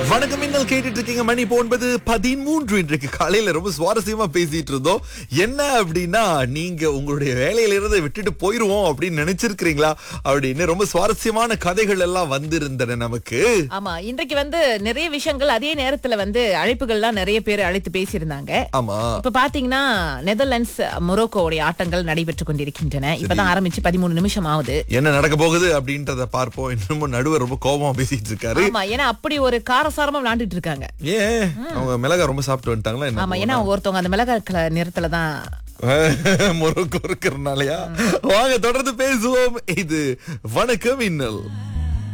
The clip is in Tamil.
வணக்கம் இன்னல் கேட்டுட்டு இருக்கீங்க மணி இப்போ ஒன்பது பதிமூன்று இன்றைக்கு காலையில ரொம்ப சுவாரஸ்யமா பேசிட்டு இருந்தோம் என்ன அப்படின்னா நீங்க உங்களுடைய வேலையில இருந்து விட்டுட்டு போயிருவோம் அப்படின்னு நினைச்சிருக்கிறீங்களா அப்படின்னு ரொம்ப சுவாரஸ்யமான கதைகள் எல்லாம் வந்திருந்தன நமக்கு ஆமா இன்றைக்கு வந்து நிறைய விஷயங்கள் அதே நேரத்துல வந்து அழைப்புகள்லாம் நிறைய பேர் அழைத்து பேசியிருந்தாங்க ஆமா இப்ப பாத்தீங்கன்னா நெதர்லாண்ட்ஸ் மொரோக்கோவுடைய ஆட்டங்கள் நடைபெற்றுக் கொண்டிருக்கின்றன இப்பதான் ஆரம்பிச்சு பதிமூணு நிமிஷம் ஆகுது என்ன நடக்க போகுது அப்படின்றத பார்ப்போம் இன்னமும் நடுவர் ரொம்ப கோபமா பேசிட்டு இருக்காரு ஆமா ஏன்னா அப்படி ஒரு காரசாரமா விளையாண்டுட்டு இருக்காங்க ஏன் அவங்க மிளகா ரொம்ப சாப்பிட்டு வந்துட்டாங்களா ஆமா என்ன ஏன்னா ஒருத்தவங்க அந்த மிளகாய் கலர் நிறத்துல தான் முறுக்கு இருக்கிறனாலயா வாங்க தொடர்ந்து பேசுவோம் இது வணக்கம் இன்னல்